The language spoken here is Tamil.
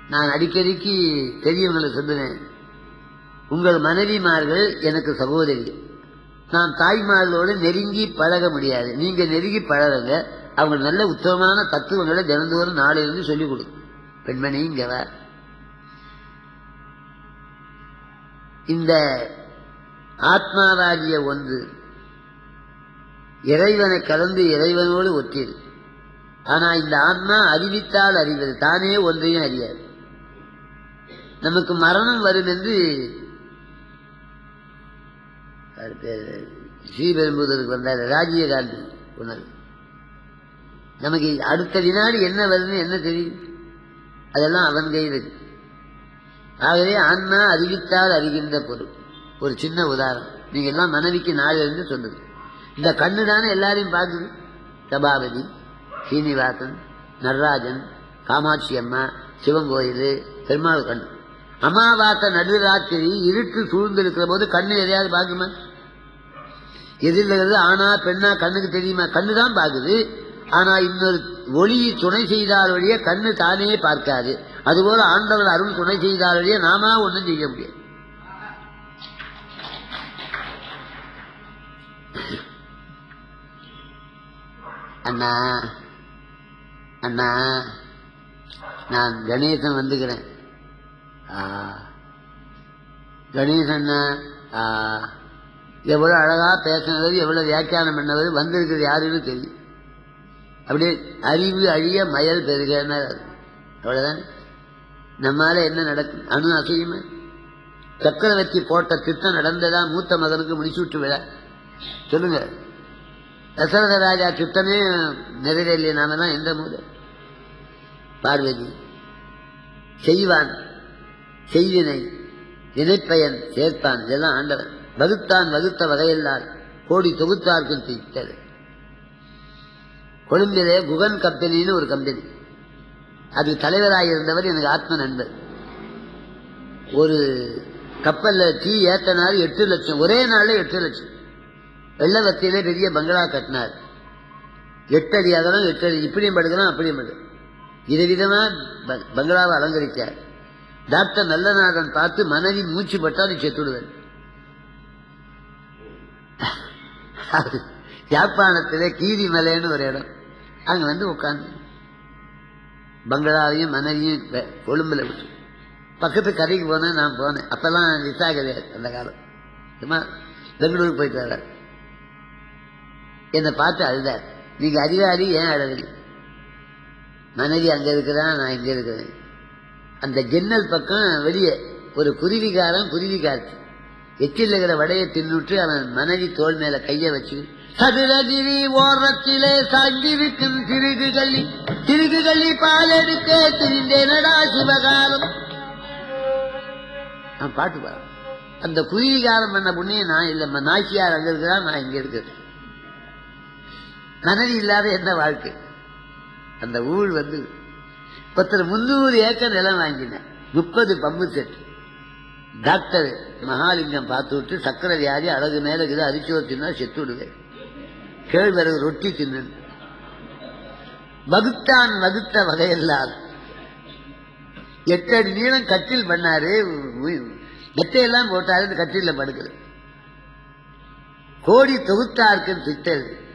நான் அடிக்கடிக்கு பெரியவங்களை சொல்லுவேன் உங்கள் மனைவிமார்கள் எனக்கு சகோதரி நான் தாய்மார்களோடு நெருங்கி பழக முடியாது நீங்க நெருங்கி பழகுங்க அவங்க நல்ல உத்தமமான தத்துவங்களை தினந்தோறும் நாளிலிருந்து சொல்லிக் கொடுக்கும் பெண்மணி இங்க வா இந்த ஆத்மாவாகிய ஒன்று இறைவனை கலந்து இறைவனோடு ஒற்றியது ஆனா இந்த ஆத்மா அறிவித்தால் அறிவது தானே ஒன்றையும் அறியாது நமக்கு மரணம் வரும் என்று அவர் பேரு ஸ்ரீபெரும்புதூருக்கு வந்தார் ராஜீவ்காந்தி உணர்வு நமக்கு அடுத்த வினாடி என்ன வருதுன்னு என்ன தெரியும் அதெல்லாம் அவன் கையில் இருக்கு ஆகவே ஆன்மா அறிவித்தால் அறிகின்ற பொருள் ஒரு சின்ன உதாரணம் நீங்க எல்லாம் மனைவிக்கு நாளிலிருந்து சொன்னது இந்த கண்ணு தானே எல்லாரையும் பார்க்குது சபாபதி சீனிவாசன் நடராஜன் காமாட்சி அம்மா சிவன் கோயில் பெருமாள் கண்ணு அமாவாசை நடுராத்திரி இருட்டு சூழ்ந்திருக்கிற போது கண்ணு எதையாவது பார்க்குமா எதிரில் இருந்து ஆனா பெண்ணா கண்ணுக்கு தெரியுமா கண்ணு தான் பார்க்குது ஆனா இன்னொரு ஒளி துணை செய்தால் வழிய கண்ணு தானே பார்க்காது அதுபோல ஆண்டவர் அருள் துணை செய்தால் வழிய நாம ஒன்றும் செய்ய முடியாது அண்ணா அண்ணா நான் கணேசன் வந்துக்கிறேன் ஆ கணேசன் ஆ எவ்வளவு அழகா பேசினது எவ்வளவு வியாக்கியானம் பண்ணவர் வந்திருக்கிறது யாருன்னு தெரியும் அப்படியே அறிவு அழிய மயல் பெருகன்னு அவ்வளவுதான் நம்மால என்ன நடக்கும் அணு அசையுமே சக்கரவர்த்தி போட்ட திட்டம் நடந்ததா மூத்த மகனுக்கு முடிச்சுட்டு விழா சொல்லுங்க தசரத ராஜா திட்டமே நிறைவேறிய நாம தான் எந்த மூலம் பார்வதி செய்வான் செய்வினை நினைப்பயன் சேர்ப்பான் இதெல்லாம் ஆண்டவன் வகுத்தான் வகுத்த வகையெல்லாம் கோடி தொகுத்தார்க்கும் தீட்டது கொழும்பிலே குகன் கம்பெனின்னு ஒரு கம்பெனி அது தலைவராக இருந்தவர் எனக்கு ஆத்ம நண்பர் ஒரு கப்பல்ல டீ ஏத்தனார் எட்டு லட்சம் ஒரே நாள்ல எட்டு லட்சம் வெள்ளவத்தியிலே பெரிய பங்களா கட்டினார் எட்டு அடி அகலம் எட்டு அடி இப்படியும் படுக்கலாம் அப்படியும் படுக்கலாம் விதவிதமா ப- பங்களாவை அலங்கரிச்சார் டாக்டர் நல்லநாதன் பார்த்து மனைவி மூச்சு பட்டா நீ செத்துடுவேன் யாழ்ப்பாணத்திலே கீரிமலைன்னு ஒரு இடம் அங்க வந்து உட்காந்து பங்களாவையும் மனைவியும் வெ- கொழும்புல விட்டு பக்கத்து கடைக்கு போனேன் நான் போனேன் அப்பெல்லாம் விசா கிடையாது அந்த காலம் சும்மா பெங்களூருக்கு போயிட்டு வர என்னை பார்த்து அழுதார் நீங்க அறிவாளி ஏன் அழகு மனைவி அங்க இருக்கிறா நான் இங்க இருக்கிறேன் அந்த ஜன்னல் பக்கம் வெளியே ஒரு குருவிகாரன் குருவி காய்ச்சி எச்சில் இருக்கிற வடையை தின்னுட்டு அவன் மனைவி தோள் மேல கைய வச்சு சதுரகிரி ஓரத்திலே சாங்கிருக்கும் திருகு கள்ளி திருகு கள்ளி பால் எடுக்க திரிந்தேனடா சிவகாலம் நான் பாட்டு பாடு அந்த குருவிகாரம் பண்ண புண்ணியம் நான் இல்ல நாய்க்கியார் அங்க இருக்கிறா நான் இங்க இருக்கிறேன் மனைவி இல்லாத என்ன வாழ்க்கை அந்த ஊழ் வந்து ஒருத்தர் முந்நூறு ஏக்கர் நிலம் வாங்கினேன் முப்பது பம்பு செட் டாக்டர் மகாலிங்கம் பார்த்து விட்டு சக்கரை வியாதி அழகு மேல இருக்குது அரிச்சோ தின்னா செத்து விடுவேன் கேழ்வரகு ரொட்டி தின்னு வகுத்தான் வகுத்த வகையெல்லாம் எட்டு அடி நீளம் கட்டில் பண்ணாரு மெத்தையெல்லாம் போட்டாரு இந்த கட்டில படுக்குது கோடி தொகுத்தார்க்குன்னு திட்டது